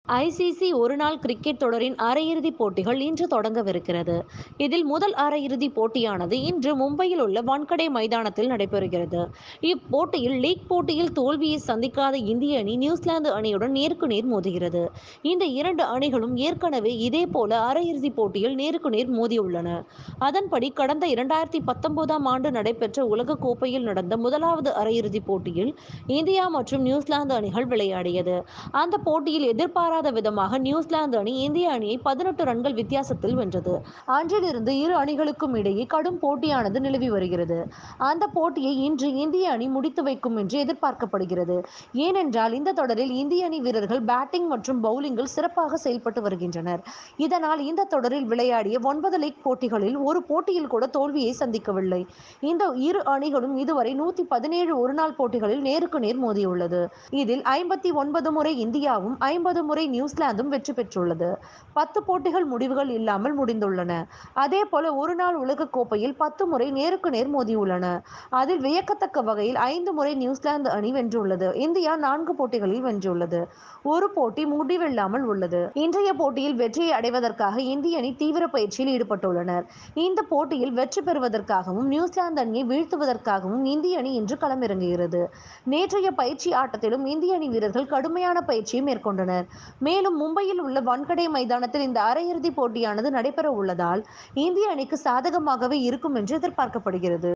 ICC ஒருநாள் cricket தொடரின் அரையிறுதிப் போட்டிகள் இன்று தொடங்கவிருக்கிறது. இதில் முதல் அரையிறுதிப் போட்டியானது இன்று மும்பையில் உள்ள வான்கடே மைதானத்தில் நடைபெறுகிறது. இப்போட்டியில் லீக் போட்டியில் தோல்வியை சந்திக்காத இந்திய அணி நியூசிலாந்து அணியுடன் நேருக்கு நேர் மோதுகிறது. இந்த இரண்டு அணிகளும் ஏற்கனவே இதேபோல அரையிறுதிப் போட்டியில் நேருக்கு நேர் மோதியுள்ளன. அதன்படி கடந்த இரண்டாயிரத்து பத்தொன்பதாம் ஆண்டு நடைபெற்ற உலகக் கோப்பையில் நடந்த முதலாவது அரையிறுதிப் போட்டியில் இந்தியா மற்றும் நியூசிலாந்து அணிகள் விளையாடியது. அந்த போட்டியில் எதிர்பாராத விதமாக நியூசிலாந்து அணி இந்திய அணியை பதினெட்டு ரன்கள் வித்தியாசத்தில் வென்றது. அன்றிலிருந்து இரு அணிகளுக்கும் இடையே கடும் போட்டியானது நிலவி வருகிறது. அந்த போட்டியை இன்று இந்திய அணி முடித்து வைக்கும் என்று எதிர்பார்க்கப்படுகிறது. ஏனென்றால் இந்த தொடரில் இந்திய அணி வீரர்கள் பேட்டிங் மற்றும் பவுலிங்கில் சிறப்பாக செயல்பட்டு வருகின்றனர். இதனால் இந்த தொடரில் விளையாடிய ஒன்பது லீக் போட்டிகளில் ஒரு போட்டியில் கூட தோல்வியை சந்திக்கவில்லை. இந்த இரு அணிகளும் இதுவரை நூற்று பதினேழு ஒருநாள் போட்டிகளில் நேருக்கு நேர் மோதியுள்ளது. இதில் ஐம்பத்து ஒன்பது முறை இந்தியாவும் ஐம்பது முறை நியூசிலாந்தும் வெற்றி பெற்றுள்ளது. பத்து போட்டிகள் முடிவுகள் இல்லாமல் முடிந்துள்ளன. அதேபோல ஒருநாள் உலகக் கோப்பையில் பத்து முறை நேருக்கு நேர் மோதியுள்ளன. அதில் வியக்கத்தக்க வகையில் ஐந்து முறை நியூசிலாந்து அணி வென்றுள்ளது. இந்தியா நான்கு போட்டிகளில் வென்றுள்ளது. ஒரு போட்டி முடிவில்லாமல் உள்ளது. இன்றைய போட்டியில் வெற்றியை அடைவதற்காக இந்திய அணி தீவிர பயிற்சியில் ஈடுபட்டுள்ளனர். இந்த போட்டியில் வெற்றி பெறுவதற்காகவும் நியூசிலாந்து அணியை வீழ்த்துவதற்காகவும் இந்திய அணி இன்று களமிறங்குகிறது. நேற்றைய பயிற்சி ஆட்டத்திலும் இந்திய அணி வீரர்கள் கடுமையான பயிற்சியை மேற்கொண்டனர். மேலும் மும்பையில் உள்ள வான்கடே மைதானத்தில் இந்த அரையிறுதிப் போட்டியானது நடைபெற உள்ளதால் இந்திய அணிக்கு சாதகமாகவே இருக்கும் என்று எதிர்பார்க்கப்படுகிறது.